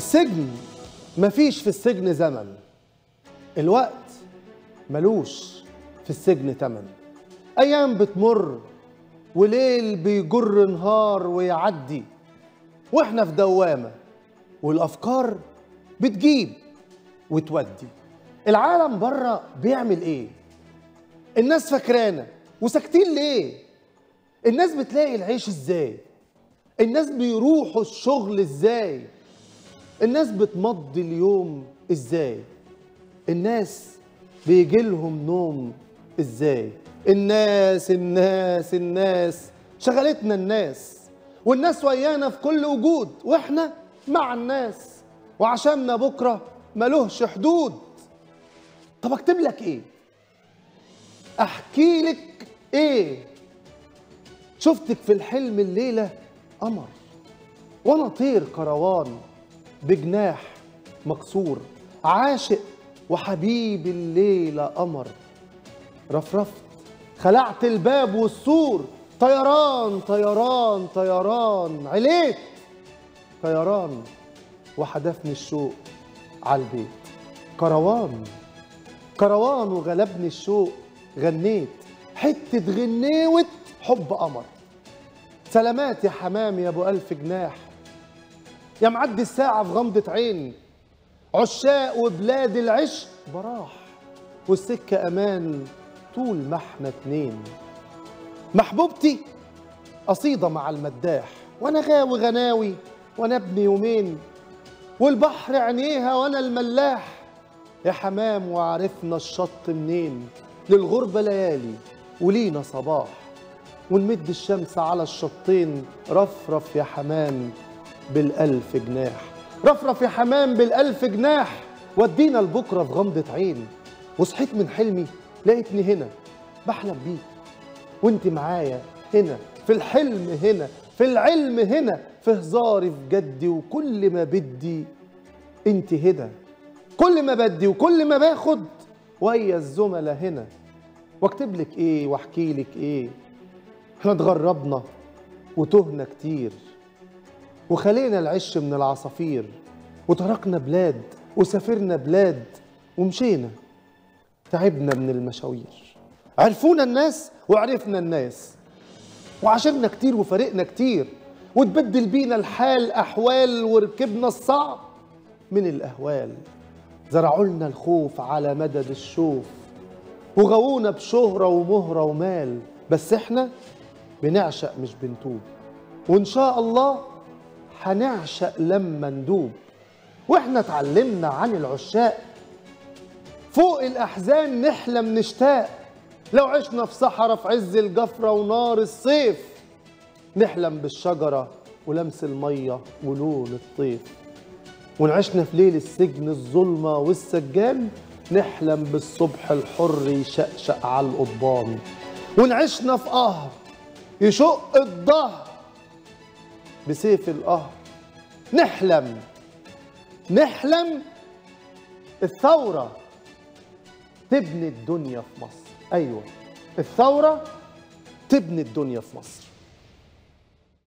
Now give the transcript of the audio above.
السجن مفيش في السجن زمن الوقت ملوش في السجن تمن ايام بتمر وليل بيجر نهار ويعدي واحنا في دوامه والافكار بتجيب وتودي العالم بره بيعمل ايه الناس فاكرانا وساكتين ليه الناس بتلاقي العيش ازاي الناس بيروحوا الشغل ازاي الناس بتمضي اليوم ازاي الناس بيجي لهم نوم ازاي الناس الناس الناس شغلتنا الناس والناس ويانا في كل وجود واحنا مع الناس وعشاننا بكره ملوهش حدود طب اكتب لك ايه احكي لك ايه شفتك في الحلم الليله قمر وانا طير كروان بجناح مكسور عاشق وحبيب الليله قمر رفرفت خلعت الباب والسور طيران طيران طيران عليت طيران وحدفني الشوق على البيت كروان كروان وغلبني الشوق غنيت حتة غنيوة حب قمر سلامات يا حمام يا ابو ألف جناح يا معدي الساعة في غمضة عين عشاق وبلاد العشق براح والسكة أمان طول ما احنا اتنين محبوبتي قصيدة مع المداح وانا غاوي غناوي وانا ابني يومين والبحر عينيها وانا الملاح يا حمام وعرفنا الشط منين للغربة ليالي ولينا صباح ونمد الشمس على الشطين رفرف يا حمام بالألف جناح رفرف يا حمام بالألف جناح ودينا لبكرة في غمضة عين وصحيت من حلمي لقيتني هنا بحلم بيك وانت معايا هنا في الحلم هنا في العلم هنا في هزاري في جدي وكل ما بدي انت هنا كل ما بدي وكل ما باخد ويا الزملاء هنا واكتب لك ايه واحكي لك ايه احنا اتغربنا وتهنا كتير وخلينا العش من العصافير وتركنا بلاد وسافرنا بلاد ومشينا تعبنا من المشاوير عرفونا الناس وعرفنا الناس وعاشرنا كتير وفارقنا كتير وتبدل بينا الحال أحوال وركبنا الصعب من الأهوال زرعوا لنا الخوف على مدد الشوف وغوونا بشهرة ومهرة ومال بس احنا بنعشق مش بنتوب وإن شاء الله هنعشق لما ندوب واحنا اتعلمنا عن العشاق فوق الأحزان نحلم نشتاق لو عشنا في صحراء في عز الجفرة ونار الصيف نحلم بالشجرة ولمس المية ولون الطيف ونعشنا في ليل السجن الظلمة والسجان نحلم بالصبح الحر يشقشق على القضبان ونعشنا في قهر يشق الظهر بسيف القهر نحلم نحلم الثورة تبني الدنيا في مصر أيوة الثورة تبني الدنيا في مصر